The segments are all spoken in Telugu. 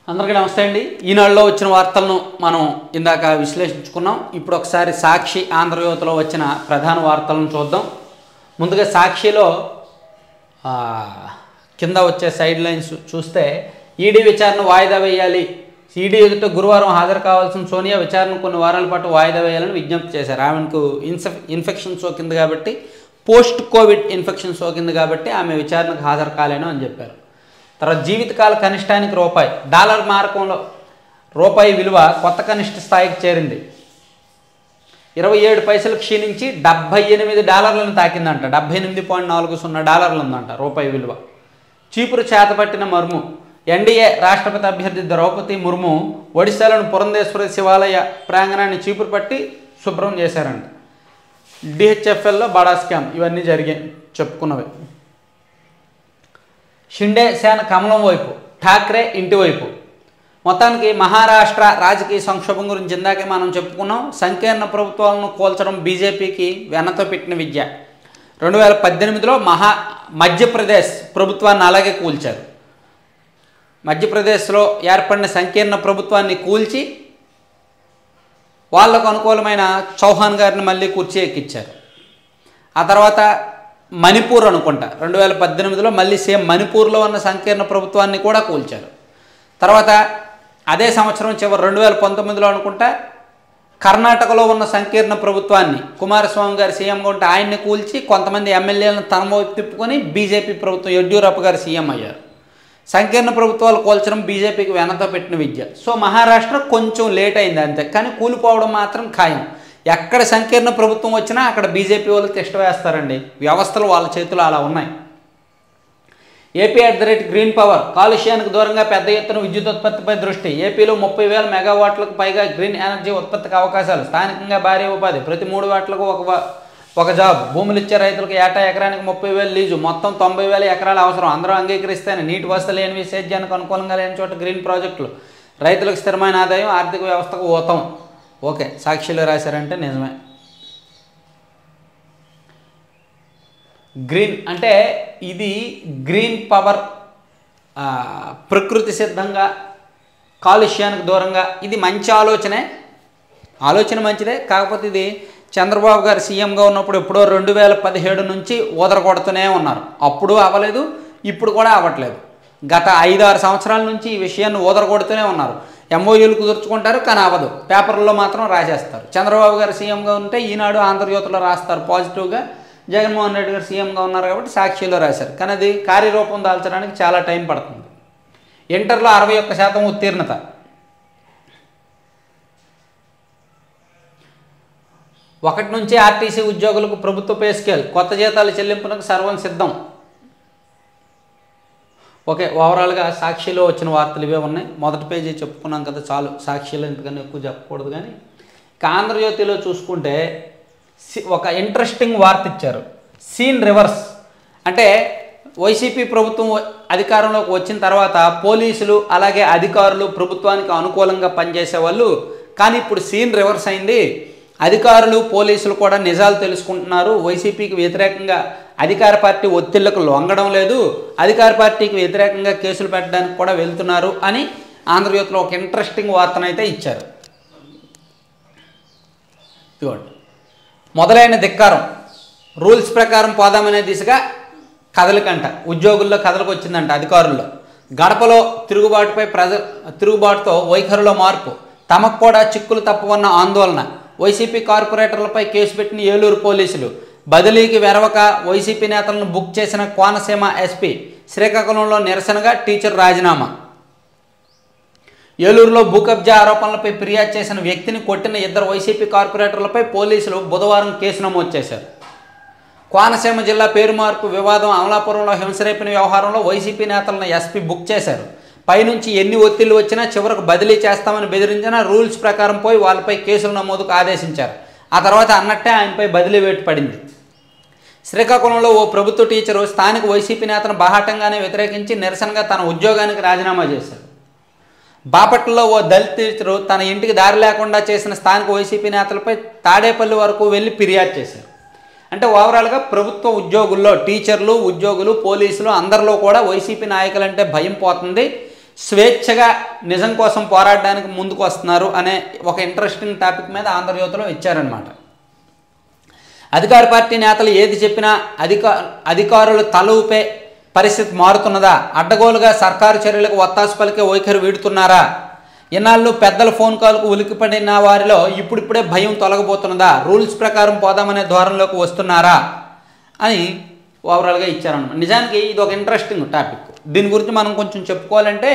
అందరికీ నమస్తే అండి ఈనాడులో వచ్చిన వార్తలను మనం ఇందాక విశ్లేషించుకున్నాం ఇప్పుడు ఒకసారి సాక్షి ఆంధ్రజ్యోతిలో వచ్చిన ప్రధాన వార్తలను చూద్దాం ముందుగా సాక్షిలో ఆ, కింద వచ్చే సైడ్ లైన్స్ చూస్తే ఈడీ విచారణ వాయిదా వేయాలి ఈడీ ఎదుట గురువారం హాజరు కావాల్సిన సోనియా విచారణ కొన్ని వారాల పాటు వాయిదా వేయాలని విజ్ఞప్తి చేశారు ఆమెకు ఇన్ఫెక్ ఇన్ఫెక్షన్ సోకింది కాబట్టి పోస్ట్ కోవిడ్ ఇన్ఫెక్షన్ సోకింది కాబట్టి ఆమె విచారణకు హాజరు కాలేను అని చెప్పారు తర్వాత జీవితకాల కనిష్టానికి రూపాయి డాలర్ మార్కంలో రూపాయి విలువ కొత్త కనిష్ట స్థాయికి చేరింది ఇరవై ఏడు పైసలు క్షీణించి డెబ్బై ఎనిమిది డాలర్లను తాకిందంట డెబ్బై ఎనిమిది పాయింట్ నాలుగు సున్నా డాలర్లు ఉందంట రూపాయి విలువ చీపురు చేతపట్టిన మర్ము ఎన్డీఏ రాష్ట్రపతి అభ్యర్థి ద్రౌపది ముర్ము ఒడిశాలోని పురంధేశ్వరి శివాలయ ప్రాంగణాన్ని చీపురు పట్టి శుభ్రం చేశారంట డిహెచ్ఎఫ్ఎల్లో బడా స్కామ్ ఇవన్నీ జరిగాయి చెప్పుకున్నవి షిండే సేన కమలం వైపు ఠాక్రే ఇంటి వైపు మొత్తానికి మహారాష్ట్ర రాజకీయ సంక్షోభం గురించి ఇందాకే మనం చెప్పుకున్నాం సంకీర్ణ ప్రభుత్వాలను కోల్చడం బీజేపీకి వెనతో పెట్టిన విద్య రెండు వేల పద్దెనిమిదిలో మహా మధ్యప్రదేశ్ ప్రభుత్వాన్ని అలాగే కూల్చారు మధ్యప్రదేశ్లో ఏర్పడిన సంకీర్ణ ప్రభుత్వాన్ని కూల్చి వాళ్లకు అనుకూలమైన చౌహాన్ గారిని మళ్ళీ కుర్చీ ఎక్కించారు ఆ తర్వాత మణిపూర్ అనుకుంటా రెండు వేల పద్దెనిమిదిలో మళ్ళీ సేమ్ మణిపూర్లో ఉన్న సంకీర్ణ ప్రభుత్వాన్ని కూడా కూల్చారు తర్వాత అదే సంవత్సరం చివరి రెండు వేల పంతొమ్మిదిలో అనుకుంటా కర్ణాటకలో ఉన్న సంకీర్ణ ప్రభుత్వాన్ని కుమారస్వామి గారు సీఎంగా ఉంటే ఆయన్ని కూల్చి కొంతమంది ఎమ్మెల్యేలను తన వైపు తిప్పుకొని బీజేపీ ప్రభుత్వం యడ్యూరప్ప గారు సీఎం అయ్యారు సంకీర్ణ ప్రభుత్వాలు కూల్చడం బీజేపీకి వెనతో పెట్టిన విద్య సో మహారాష్ట్ర కొంచెం లేట్ అయింది అంతే కానీ కూలిపోవడం మాత్రం ఖాయం ఎక్కడ సంకీర్ణ ప్రభుత్వం వచ్చినా అక్కడ బీజేపీ వాళ్ళు తిష్ట వేస్తారండి వ్యవస్థలు వాళ్ళ చేతిలో అలా ఉన్నాయి AP at the rate green power కాలుష్యానికి దూరంగా పెద్ద ఎత్తున విద్యుత్ ఉత్పత్తిపై దృష్టి ఏపీలో ముప్పై వేల మెగావాట్లకు పైగా గ్రీన్ ఎనర్జీ ఉత్పత్తికి అవకాశాలు స్థానికంగా భారీ ఉపాధి ప్రతి మూడు వాట్లకు ఒక వా- ఒక జాబ్ భూములు ఇచ్చే రైతులకు ఏటా ఎకరానికి ముప్పై వేలు లీజు మొత్తం తొంభై వేల ఎకరాల అవసరం అందరూ అంగీకరిస్తేనే నీటి వసతి లేనివి సేద్యానికి అనుకూలంగా లేని చోట గ్రీన్ ప్రాజెక్టులు రైతులకు స్థిరమైన ఆదాయం ఆర్థిక వ్యవస్థకు ఊతం ఓకే సాక్షిలో రాశారంటే నిజమే గ్రీన్ అంటే ఇది గ్రీన్ పవర్ ఆ, ప్రకృతి సిద్ధంగా కాలుష్యానికి దూరంగా ఇది మంచి ఆలోచనే ఆలోచన మంచిదే కాకపోతే ఇది చంద్రబాబు గారు సీఎంగా ఉన్నప్పుడు ఎప్పుడో రెండు వేల పదిహేడు నుంచి ఊదర కొడుతూనే ఉన్నారు అప్పుడు అవ్వలేదు ఇప్పుడు కూడా అవ్వట్లేదు గత ఐదు ఆరు సంవత్సరాల నుంచి ఈ విషయాన్ని ఊదర కొడుతూనే ఉన్నారు ఎంఓయూలు కుదుర్చుకుంటారు కానీ అవ్వదు పేపర్లో మాత్రం రాసేస్తారు చంద్రబాబు గారు సీఎంగా ఉంటే ఈనాడు ఆంధ్రజ్యోతిలో రాస్తారు పాజిటివ్గా జగన్మోహన్ రెడ్డి గారు సీఎంగా ఉన్నారు కాబట్టి సాక్షిలో రాశారు కానీ అది కార్యరూపం దాల్చడానికి చాలా టైం పడుతుంది ఇంటర్లో అరవై ఒక్క శాతం ఉత్తీర్ణత ఒకటి నుంచి ఆర్టీసీ ఉద్యోగులకు ప్రభుత్వ పే స్కేల్ కొత్త జీతాల చెల్లింపునకు సర్వం సిద్ధం ఓకే ఓవరాల్గా సాక్షిలో వచ్చిన వార్తలు ఇవే ఉన్నాయి మొదటి పేజీ చెప్పుకున్నాం కదా చాలు సాక్షిలో ఇంతకన్నా ఎక్కువ చెప్పకూడదు కానీ ఇక ఆంధ్రజ్యోతిలో చూసుకుంటే సి- ఒక ఇంట్రెస్టింగ్ వార్త ఇచ్చారు సీన్ రివర్స్ అంటే వైసీపీ ప్రభుత్వం వ- అధికారంలోకి వచ్చిన తర్వాత పోలీసులు అలాగే అధికారులు ప్రభుత్వానికి అనుకూలంగా పనిచేసే వాళ్ళు కానీ ఇప్పుడు సీన్ రివర్స్ అయింది అధికారులు పోలీసులు కూడా నిజాలు తెలుసుకుంటున్నారు వైసీపీకి వ్యతిరేకంగా అధికార పార్టీ ఒత్తిళ్లకు లొంగడం లేదు అధికార పార్టీకి వ్యతిరేకంగా కేసులు పెట్టడానికి కూడా వెళ్తున్నారు అని ఆంధ్రజ్యోతిలో ఒక ఇంట్రెస్టింగ్ వార్తనైతే ఇచ్చారు ఇదిగోండి మొదలైన ధిక్కారం రూల్స్ ప్రకారం పోదామనే దిశగా కదలికంట ఉద్యోగుల్లో కదలకు వచ్చిందంట అధికారుల్లో గడపలో తిరుగుబాటుపై ప్రజ తిరుగుబాటుతో వైఖరిలో మార్పు తమకు కూడా చిక్కులు తప్పవన్న ఆందోళన వైసీపీ కార్పొరేటర్లపై కేసు పెట్టిన ఏలూరు పోలీసులు బదిలీకి వెరవక వైసీపీ నేతలను బుక్ చేసిన కోనసీమ ఎస్పీ శ్రీకాకుళంలో నిరసనగా టీచర్ రాజీనామా ఏలూరులో భూ కబ్జా ఆరోపణలపై ఫిర్యాదు చేసిన వ్యక్తిని కొట్టిన ఇద్దరు వైసీపీ కార్పొరేటర్లపై పోలీసులు బుధవారం కేసు నమోదు చేశారు కోనసీమ జిల్లా పేరు మార్పు వివాదం అమలాపురంలో హింసరేపిన వ్యవహారంలో వైసీపీ నేతలను ఎస్పీ బుక్ చేశారు పైనుంచి ఎన్ని ఒత్తిళ్లు వచ్చినా చివరకు బదిలీ చేస్తామని బెదిరించినా రూల్స్ ప్రకారం పోయి వాళ్ళపై కేసులు నమోదుకు ఆదేశించారు ఆ తర్వాత అన్నట్టే ఆయనపై బదిలీ వేటు పడింది శ్రీకాకుళంలో ఓ ప్రభుత్వ టీచరు స్థానిక వైసీపీ నేతను బాహాటంగానే వ్యతిరేకించి నిరసనగా తన ఉద్యోగానికి రాజీనామా చేశారు బాపట్లలో ఓ దళిత టీచరు తన ఇంటికి దారి లేకుండా చేసిన స్థానిక వైసీపీ నేతలపై తాడేపల్లి వరకు వెళ్ళి ఫిర్యాదు చేశారు అంటే ఓవరాల్గా ప్రభుత్వ ఉద్యోగుల్లో టీచర్లు ఉద్యోగులు పోలీసులు అందరిలో కూడా వైసీపీ నాయకులంటే భయం పోతుంది స్వేచ్ఛగా నిజం కోసం పోరాడడానికి ముందుకు వస్తున్నారు అనే ఒక ఇంట్రెస్టింగ్ టాపిక్ మీద ఆంధ్రజ్యోతిలో ఇచ్చారనమాట అధికార పార్టీ నేతలు ఏది చెప్పినా అధికా అధికారులు తల ఊపే పరిస్థితి మారుతున్నదా అడ్డగోలుగా సర్కారు చర్యలకు ఒత్తాసు పలికే వైఖరి వీడుతున్నారా ఇన్నాళ్ళు పెద్దల ఫోన్ కాల్కు ఉలికిపడిన వారిలో ఇప్పుడిప్పుడే భయం తొలగబోతున్నదా రూల్స్ ప్రకారం పోదామనే ధోరణిలోకి వస్తున్నారా అని ఓవరాల్గా ఇచ్చారన్నమాట నిజానికి ఇది ఒక ఇంట్రెస్టింగ్ టాపిక్ దీని గురించి మనం కొంచెం చెప్పుకోవాలంటే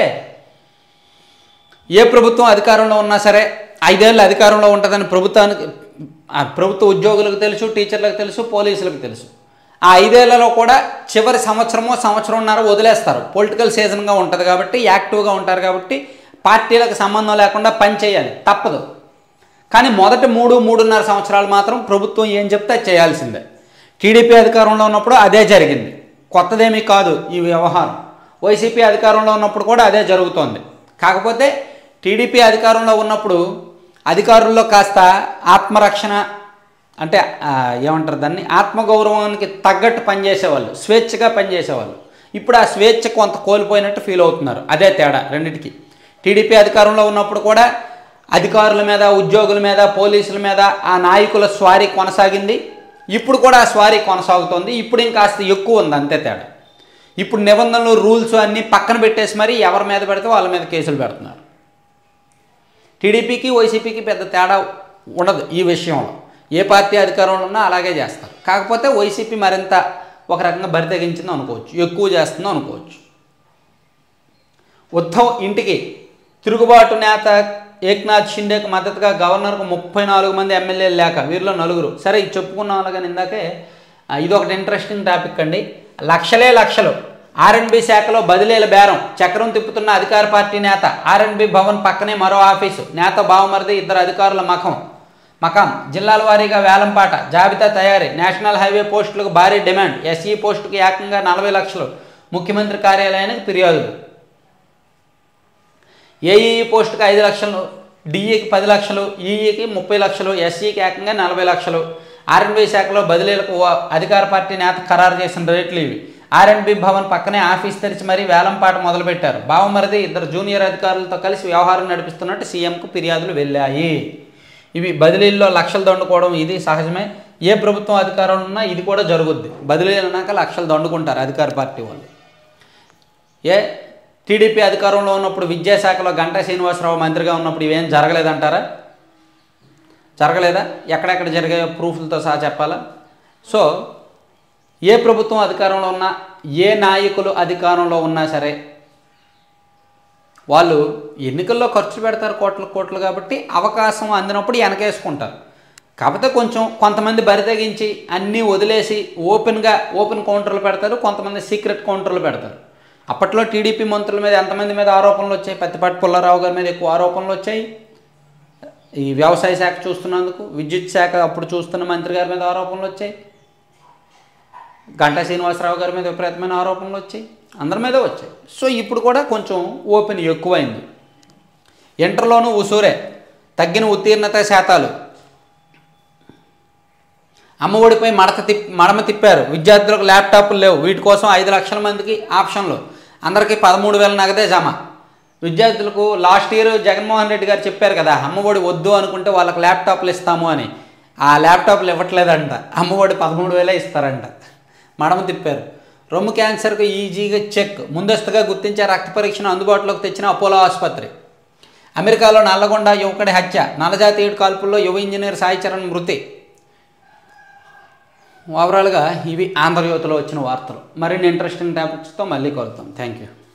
ఏ ప్రభుత్వం అధికారంలో ఉన్నా సరే ఐదేళ్ళు అధికారంలో ఉంటుందని ప్రభుత్వానికి ఆ ప్రభుత్వ ఉద్యోగులకు తెలుసు టీచర్లకు తెలుసు పోలీసులకు తెలుసు ఆ ఐదేళ్లలో కూడా చివరి సంవత్సరమో సంవత్సరంన్నర వదిలేస్తారు పొలిటికల్ సీజన్గా ఉంటుంది కాబట్టి యాక్టివ్గా ఉంటారు కాబట్టి పార్టీలకు సంబంధం లేకుండా పని చేయాలి తప్పదు కానీ మొదటి మూడు మూడున్నర సంవత్సరాలు మాత్రం ప్రభుత్వం ఏం చెప్తే అది చేయాల్సిందే టీడీపీ అధికారంలో ఉన్నప్పుడు అదే జరిగింది కొత్తదేమీ కాదు ఈ వ్యవహారం వైసీపీ అధికారంలో ఉన్నప్పుడు కూడా అదే జరుగుతోంది కాకపోతే టీడీపీ అధికారంలో ఉన్నప్పుడు అధికారుల్లో కాస్త ఆత్మరక్షణ అంటే ఆ, ఏమంటారు దాన్ని ఆత్మగౌరవానికి తగ్గట్టు పనిచేసేవాళ్ళు స్వేచ్ఛగా పనిచేసేవాళ్ళు ఇప్పుడు ఆ స్వేచ్ఛ కొంత కోల్పోయినట్టు ఫీల్ అవుతున్నారు అదే తేడా రెండింటికి టీడీపీ అధికారంలో ఉన్నప్పుడు కూడా అధికారుల మీద ఉద్యోగుల మీద పోలీసుల మీద ఆ నాయకుల స్వారీ కొనసాగింది ఇప్పుడు కూడా ఆ స్వారీ కొనసాగుతోంది ఇప్పుడు ఇంకాస్త ఎక్కువ ఉంది అంతే తేడా ఇప్పుడు నిబంధనలు రూల్స్ అన్నీ పక్కన పెట్టేసి మరి ఎవరి మీద పెడితే వాళ్ళ మీద కేసులు పెడుతున్నారు టీడీపీకి వైసీపీకి పెద్ద తేడా ఉండదు ఈ విషయంలో ఏ పార్టీ అధికారంలో ఉన్నా అలాగే చేస్తారు కాకపోతే వైసీపీ మరింత ఒక రకంగా బరి తెగించిందో అనుకోవచ్చు ఎక్కువ చేస్తుందో అనుకోవచ్చు ఉద్ధవ్ ఇంటికి తిరుగుబాటు నేత ఏక్నాథ్ షిండేకి మద్దతుగా గవర్నర్కు ముప్పై నాలుగు మంది ఎమ్మెల్యేలు లేక వీరిలో నలుగురు సరే ఇది చెప్పుకున్నాం కానీ ఇందాకే ఆ, ఇది ఒకటి ఇంట్రెస్టింగ్ టాపిక్ అండి లక్షలే లక్షలు ఆర్ఎన్బి శాఖలో బదిలీల బేరం చక్రం తిప్పుతున్న అధికార పార్టీ నేత ఆర్ఎన్బి భవన్ పక్కనే మరో ఆఫీసు నేత బావమరిది ఇద్దరు అధికారుల మఖం మకాం జిల్లాల వారీగా వేలంపాట జాబితా తయారీ నేషనల్ హైవే పోస్టులకు భారీ డిమాండ్ ఎస్ఈ పోస్టుకు ఏకంగా నలభై లక్షలు ముఖ్యమంత్రి కార్యాలయానికి ఫిర్యాదులు ఏఈఈ పోస్టుకి ఐదు లక్షలు డిఈకి పది లక్షలు ఈఈకి ముప్పై లక్షలు ఎస్ఈకి ఏకంగా నలభై లక్షలు ఆర్ఎన్బి శాఖలో బదిలీలకు ఓ అధికార పార్టీ నేత ఖరారు చేసిన రేట్లు ఇవి ఆర్ఎన్బి భవన్ పక్కనే ఆఫీస్ తెరిచి మరీ వేలంపాట మొదలుపెట్టారు బావమరిది ఇద్దరు జూనియర్ అధికారులతో కలిసి వ్యవహారం నడిపిస్తున్నట్టు సీఎంకు ఫిర్యాదులు వెళ్ళాయి ఇవి బదిలీల్లో లక్షలు దండుకోవడం ఇది సహజమే ఏ ప్రభుత్వం అధికారంలో ఉన్నా ఇది కూడా జరుగుద్ది బదిలీలు అన్నాక లక్షలు దండుకుంటారు అధికార పార్టీ వాళ్ళు ఏ టీడీపీ అధికారంలో ఉన్నప్పుడు విద్యాశాఖలో గంటా శ్రీనివాసరావు మంత్రిగా ఉన్నప్పుడు ఇవేం జరగలేదంటారా జరగలేదా ఎక్కడెక్కడ జరిగే ప్రూఫ్లతో సహా చెప్పాలా సో ఏ ప్రభుత్వం అధికారంలో ఉన్నా ఏ నాయకులు అధికారంలో ఉన్నా సరే వాళ్ళు ఎన్నికల్లో ఖర్చు పెడతారు కోట్ల కోట్లు కాబట్టి అవకాశం అందినప్పుడు వెనకేసుకుంటారు కాకపోతే కొంచెం కొంతమంది బరితెగించి అన్నీ వదిలేసి ఓపెన్గా ఓపెన్ కౌంటర్లు పెడతారు కొంతమంది సీక్రెట్ కౌంటర్లు పెడతారు అప్పట్లో టీడీపీ మంత్రుల మీద ఎంతమంది మీద ఆరోపణలు వచ్చాయి పత్తిపాటి పుల్లారావు గారి మీద ఎక్కువ ఆరోపణలు వచ్చాయి ఈ వ్యవసాయ శాఖ చూస్తున్నందుకు విద్యుత్ శాఖ అప్పుడు చూస్తున్న మంత్రి గారి మీద ఆరోపణలు వచ్చాయి గంటా శ్రీనివాసరావు గారి మీద విపరీతమైన ఆరోపణలు వచ్చాయి అందరి మీద వచ్చాయి సో ఇప్పుడు కూడా కొంచెం ఓపెన్ ఎక్కువైంది ఇంటర్లోనూ ఉసూరే తగ్గిన ఉత్తీర్ణత శాతాలు అమ్మఒడిపై మడత తిప్ మడమ తిప్పారు విద్యార్థులకు ల్యాప్టాప్లు లేవు వీటి కోసం ఐదు లక్షల మందికి ఆప్షన్లు అందరికీ పదమూడు వేల నగదే జమ విద్యార్థులకు లాస్ట్ ఇయర్ జగన్మోహన్ రెడ్డి గారు చెప్పారు కదా అమ్మఒడి వద్దు అనుకుంటే వాళ్ళకి ల్యాప్టాప్లు ఇస్తాము అని ఆ ల్యాప్టాప్లు ఇవ్వట్లేదంట అమ్మఒడి పదమూడు వేలే ఇస్తారంట మడమ తిప్పారు రొమ్ము క్యాన్సర్కు ఈజీగా చెక్ ముందస్తుగా గుర్తించే రక్త పరీక్షను అందుబాటులోకి తెచ్చిన అపోలో ఆసుపత్రి అమెరికాలో నల్లగొండ యువకుడి హత్య నల్లజాతీయుడి కాల్పుల్లో యువ ఇంజనీర్ సాయి చరణ్ మృతి ఓవరాల్గా ఇవి ఆంధ్రజ్యోతిలో వచ్చిన వార్తలు మరిన్ని ఇంట్రెస్టింగ్ టాపిక్స్తో మళ్ళీ కలుద్దాం థ్యాంక్ యూ